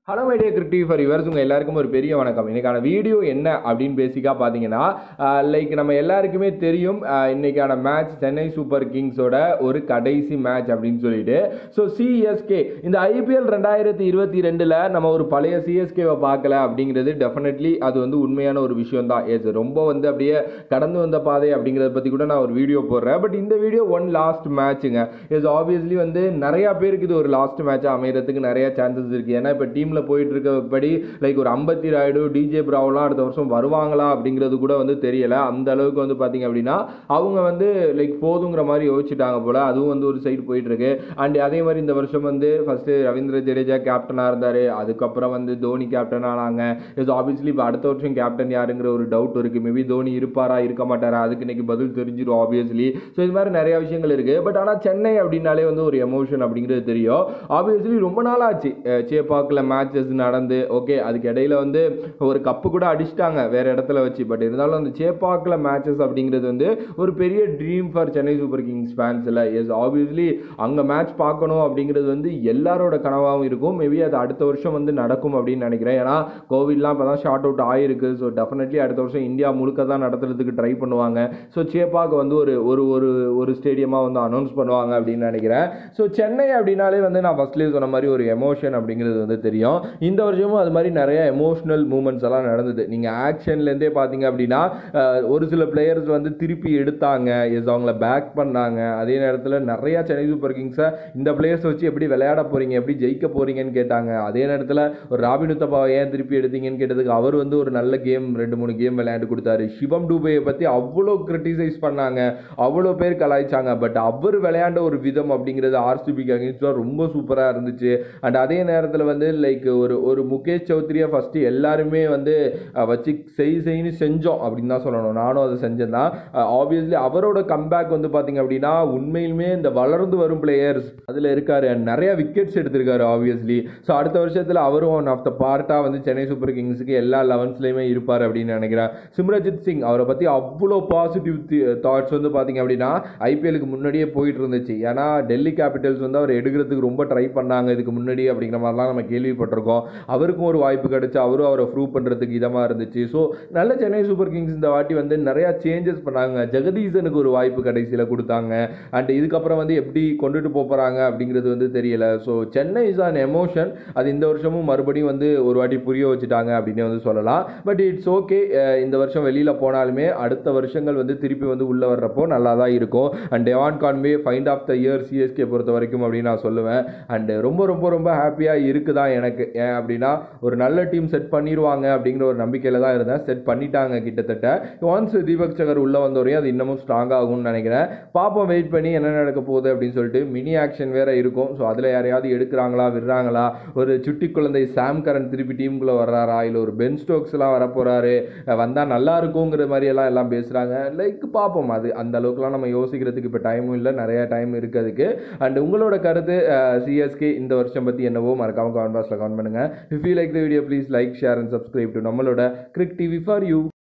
hello my dear creative for yours உங்கள் எல்லாருக்கும் ஒரு பெரிய வணக்கம் இன்னைக்கான வீடியோ என்ன அப்படின்னு பேசிக்காக பார்த்தீங்கன்னா லைக் நம்ம எல்லாருக்குமே தெரியும் ஆஹ் இன்னைக்கான மேட்ச் சென்னை சூப்பர் கிங்ஸோட ஒரு கடைசி மேட்ச் அப்படின்னு சொல்லிட்டு ஸோ சிஎஸ்கே இந்த ஐபிஎல் ரெண்டாயிரத்தி இருபத்தி ரெண்டில் நம்ம ஒரு பழைய சிஎஸ்கேவை பார்க்கல அப்படிங்கிறது டெஃபினெட்லி அது வந்து உண்மையான ஒரு விஷயம் தான் எஸ் ரொம்ப வந்து அப்படியே கடந்து வந்த பாதை அப்படிங்கிறத பற்றி கூட நான் ஒரு வீடியோ போடுறேன் பட் இந்த வீடியோ ஒன் லாஸ்ட் மேட்ச்சுங்க எஸ் ஆப்வியஸ்லி வந்து நிறையா பேருக்கு இது ஒரு லாஸ்ட் மேட்சாக அமையறதுக்கு நிறைய சான்சஸ் இருக்குது ஏன்னா இப்போ டீமில் போயிட்டு இருக்கபடி லைக் ஒரு அம்பத்தி ராயுடு டிஜே பிராவ்லாம் அடுத்த வருஷம் வருவாங்களா அப்படிங்கிறது கூட வந்து தெரியல அந்த அளவுக்கு வந்து பார்த்தீங்க அப்படின்னா அவங்க வந்து லைக் போதுங்கிற மாதிரி யோசிச்சுட்டாங்க போல அதுவும் வந்து ஒரு சைடு போயிட்டு இருக்கு அண்ட் அதே மாதிரி இந்த வருஷம் வந்து ஃபர்ஸ்ட் ரவீந்திர ஜடேஜா கேப்டனாக இருந்தார் அதுக்கப்புறம் வந்து தோனி கேப்டன் ஆனாங்க இஸ் ஆப்வியஸ்லி இப்போ அடுத்த வருஷம் கேப்டன் யாருங்கிற ஒரு டவுட் இருக்கு மேபி தோனி இருப்பாரா இருக்க மாட்டாரா அதுக்கு இன்னைக்கு பதில் தெரிஞ்சிடும் ஆப்வியஸ்லி ஸோ இது மாதிரி நிறைய விஷயங்கள் இருக்கு பட் ஆனால் சென்னை அப்படின்னாலே வந்து ஒரு எமோஷன் அப்படிங்கிறது தெரியும் ஆப்வியஸ்லி ரொம்ப நாள் ஆச்சு அஹ் சேப்பாக்கில் மேட்சஸ் நடந்து ஓகே அதுக்கு இடையில வந்து ஒரு கப்பு கூட அடிச்சிட்டாங்க வேற இடத்துல வச்சு பட் இருந்தாலும் அந்த சேப்பாக்கில் மேட்சஸ் அப்படிங்கிறது வந்து ஒரு பெரிய dream for Chennai Super Kings ஃபேன்ஸில் எஸ் ஆப்வியஸ்லி அங்கே மேட்ச் பார்க்கணும் அப்படிங்கிறது வந்து எல்லாரோட கனவாகவும் இருக்கும் மேபி அது அடுத்த வருஷம் வந்து நடக்கும் அப்படின்னு நினைக்கிறேன் ஏன்னா கோவிட்லாம் இப்போ தான் ஷார்ட் அவுட் ஆயிருக்கு ஸோ டெஃபினெட்லி அடுத்த வருஷம் இந்தியா முழுக்க தான் நடத்துறதுக்கு ட்ரை பண்ணுவாங்க ஸோ சேப்பாக்கு வந்து ஒரு ஒரு ஒரு ஒரு ஸ்டேடியமாக வந்து அனௌன்ஸ் பண்ணுவாங்க அப்படின்னு நினைக்கிறேன் ஸோ சென்னை அப்படின்னாலே வந்து நான் ஃபர்ஸ்ட்லேயே சொன்ன மாதிரி ஒரு எமோஷன் அப்படிங்கிறது வந்து தெரியும் இந்த வருஷமும் அது மாதிரி நிறைய எமோஷனல் மூமெண்ட்ஸ் எல்லாம் நடந்தது நீங்கள் ஆக்ஷன்லேருந்தே பார்த்தீங்க அப்படின்னா அஹ், ஒரு சில பிளேயர்ஸ் வந்து திருப்பி எடுத்தாங்க எஸ் அவங்கள பேக் பண்ணாங்க அதே நேரத்தில் நிறையா சென்னை சூப்பர் கிங்ஸை இந்த பிளேயர்ஸ் வச்சு எப்படி விளையாட போறீங்க எப்படி ஜெயிக்க போறீங்கன்னு கேட்டாங்க அதே நேரத்தில் ஒரு ராபின் உத்தப்பாவை ஏன் திருப்பி எடுத்தீங்கன்னு கேட்டதுக்கு அவர் வந்து ஒரு நல்ல கேம் ரெண்டு மூணு கேம் விளையாண்டு கொடுத்தாரு சிவம் டூபையை பற்றி அவ்வளோ கிரிட்டிசைஸ் பண்ணாங்க அவ்வளோ பேர் கலாய்ச்சாங்க பட் அவர் விளையாண்ட ஒரு விதம் அப்படிங்கிறது ஆர்சிபிக்கு அகேன்ஸ்டாக ரொம்ப சூப்பராக இருந்துச்சு அண்ட் அதே நேரத்தில் வந்து லைக் ஒரு ஒரு முகேஷ் சௌத்ரியை ஃபஸ்ட்டு எல்லாருமே வந்து அஹ், வச்சு செய் செய்ன்னு செஞ்சோம் அப்படின்னு தான் சொல்லணும் நானும் அதை செஞ்சேன் தான் ஆப்வியஸ்லி அவரோட கம்பேக் வந்து பார்த்தீங்க அப்படின்னா உண்மையிலுமே இந்த வளர்ந்து வரும் பிளேயர்ஸ் அதில் இருக்காரு and நிறைய விக்கெட்ஸ் எடுத்திருக்காரு ஆப்வியஸ்லி ஸோ அடுத்த வருஷத்தில் அவரும் ஒன் ஆஃப் த பார்ட்டாக வந்து சென்னை சூப்பர் கிங்ஸுக்கு எல்லா லெவன்ஸ்லையுமே இருப்பார் அப்படின்னு நினைக்கிறேன் சிம்ரஜித் சிங் அவரை பற்றி அவ்வளோ பாசிட்டிவ் தாட்ஸ் வந்து பார்த்தீங்க அப்படின்னா ஐபிஎலுக்கு முன்னாடியே போயிட்டு இருந்துச்சு ஏன்னா டெல்லி கேபிட்டல்ஸ் வந்து அவர் எடுக்கிறதுக்கு ரொம்ப ட்ரை பண்ணாங்க இதுக்கு முன்னாடி அப்படிங்கிற மாதிரிலாம் நம்ம கேள்விப்பட்டிருக்கோம் அவருக்கும் ஒரு வாய்ப்பு கிடைச்சு அவரும் அவரை ப்ரூவ் பண்ணுறதுக்கு இதமாக இருந்துச்சு ஸோ நல்ல சென்னை சூப்பர் கிங்ஸ் இந்த வாட்டி வந்து நிறையா சேஞ்சஸ் பண்ணாங்க ஜெகதீசனுக்கு ஒரு வாய்ப்பு கடைசியில் கொடுத்தாங்க அண்ட் இதுக்கப்புறம் வந்து எப்படி கொண்டுட்டு போக போகிறாங்க அப்படிங்கிறது வந்து தெரியல so Chennai is an emotion அது இந்த வருஷமும் மறுபடியும் வந்து ஒரு வாட்டி புரிய வச்சுட்டாங்க அப்படின்னு வந்து சொல்லலாம் பட் இட்ஸ் ஓகே இந்த வருஷம் வெளியில் போனாலுமே அடுத்த வருஷங்கள் வந்து திருப்பி வந்து உள்ளே வர்றப்போ நல்லா தான் இருக்கும் and Devon Conway find of the year CSK பொறுத்த வரைக்கும் அப்படின்னு நான் சொல்லுவேன் அண்ட் ரொம்ப ரொம்ப ரொம்ப ஹாப்பியாக இருக்குதான் எனக்கு ஏன் அப்படின்னா ஒரு நல்ல டீம் செட் பண்ணிடுவாங்க அப்படிங்கிற ஒரு நம்பிக்கையில் தான் இருந்தேன் செட் பண்ணிட்டாங்க கிட்டத்தட்ட ஒன்ஸ் தீபக் சகர் உள்ளே வந்தோரையும் அது இன்னமும் ஸ்ட்ராங் ஆகும்னு நினைக்கிறேன் பார்ப்போம் வெயிட் பண்ணி என்ன நடக்க போகுது அப்படின்னு சொல்லிட்டு மினி ஆக்ஷன் வேற இருக்கும் ஸோ அதில் யாரையாவது எடுக்கிறாங்களா விடுறாங்களா ஒரு சுட்டி குழந்தை சாம் கரன் திருப்பி டீமுக்குள்ளே வர்றாரா இல்லை ஒரு பென் ஸ்டோக்ஸ்லாம் வரப்போகிறாரு வந்தால் நல்லா இருக்குங்கிற மாதிரி எல்லாம் எல்லாம் பேசுகிறாங்க லைக் பார்ப்போம் அது அந்த அளவுக்குலாம் நம்ம யோசிக்கிறதுக்கு இப்போ டைமும் இல்லை நிறைய டைம் இருக்குது அதுக்கு அண்ட் உங்களோட கருத்து சிஎஸ்கே இந்த வருஷம் பற்றி என்னவோ மறக்காம கமெண்ட் பாக்ஸில் கமெண்ட் பண்ணுங்கள் if you like the video please like share and subscribe to நம்மளோட கிரிக் டிவி ஃபார் யூ